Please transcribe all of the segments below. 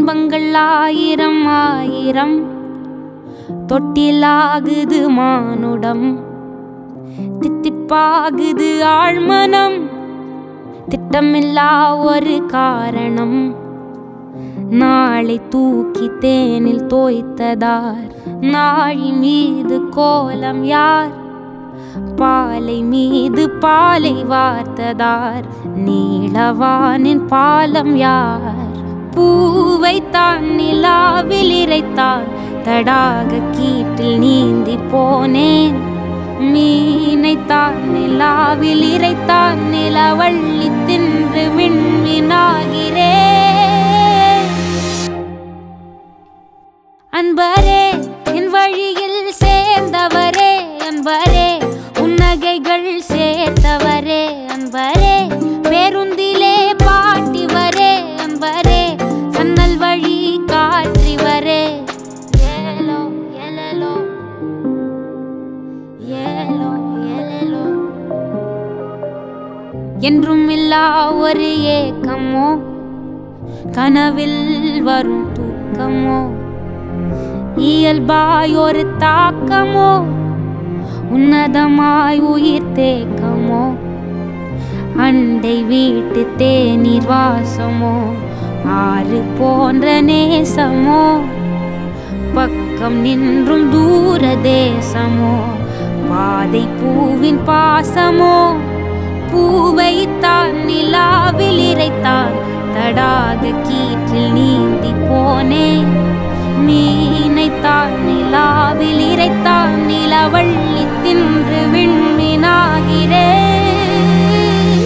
இன்பங்கள் ஆயிரம் ஆயிரம் தொட்டிலாகுது மானுடம் தித்திப்பாகுது ஆழ்மனம் திட்டமில்லா ஒரு காரணம் நாளை தூக்கி தேனில் தோய்த்ததார் நாழி மீது கோலம் யார் பாலை மீது பாலை வார்த்ததார் நீளவானின் பாலம் யார் பூவைத்தான் நிலாவில் இறைத்தான் தடாக கீட்டில் நீந்தி போனேன் மீனைத்தான் நிலாவில் இறைத்தான் நிலவள்ளி தின்று விண்மீனாகிறேன் அன்பரே என் வழியில் சேர்ந்தவரே அன்பரே உன்னகைகள் சேர்த்தவரே அன்பரே பேருந்திலே பாட்டிவரே அன்பரே சன்னல் வழி காற்றிவரே ஏலோ எலலோ ஏலோ எலலோ என்றும் இல்லா ஒரு ஏக்கமோ கனவில் வரும் தூக்கமோ இயல்பாய் ஒரு தாக்கமோ உன்னதமாய் உயிர் தேக்கமோ அண்டை வீட்டு தேநீர் வாசமோ ஆறு போன்ற நேசமோ பக்கம் நின்றும் தூர தேசமோ பாதை பூவின் பாசமோ பூவை தான் நிலாவில் இறைத்தான் தடாக கீற்றில் நீந்தி போனேன் மீனைத்தான் நிலாவில் இறைத்தான் நிலவள்ளி தின்று விண்மீனாகிறேன்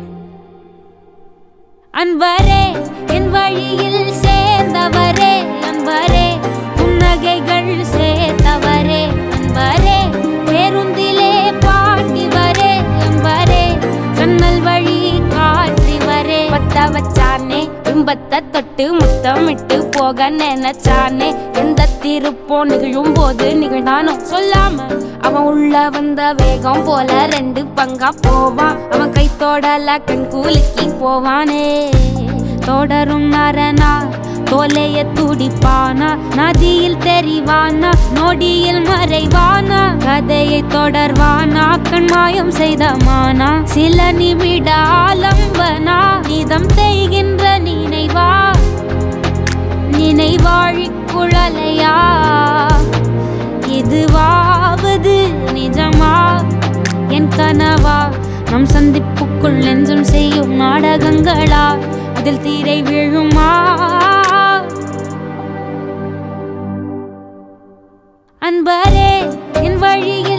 அன்பரே என் வழியில் சேர்ந்தவரே அன்பரே புன்னகைகள் சேர்த்தவரே அன்பரே பேருந்திலே பாட்டிவரே அன்பரே சன்னல் வழி காற்றிவரே பத்த வச்சானே இன்பத்தை தொட்டு முத்தமிட்டு போக நினைச்சானே எந்த திருப்போ நிகழும் போது நிகழ்ந்தானோ சொல்லாம அவன் உள்ள வந்த வேகம் போல ரெண்டு பங்கா போவான் அவன் கை தொடல கண் கூலுக்கி போவானே தொடரும் நரனா தோலைய துடிப்பானா நதியில் தெரிவானா நொடியில் மறைவானா கதையை தொடர்வானா கண்மாயம் செய்தமானா சில நிமிட ஆலம்பனா நிதம் செய்கின்ற நினைவா நினைவாழி குழலையா இதுவாவது நிஜமா என் கனவா நம் சந்திப்புக்குள் நெஞ்சம் செய்யும் நாடகங்களா அதில் தீரை விழுமா அன்பரே என் வழியில்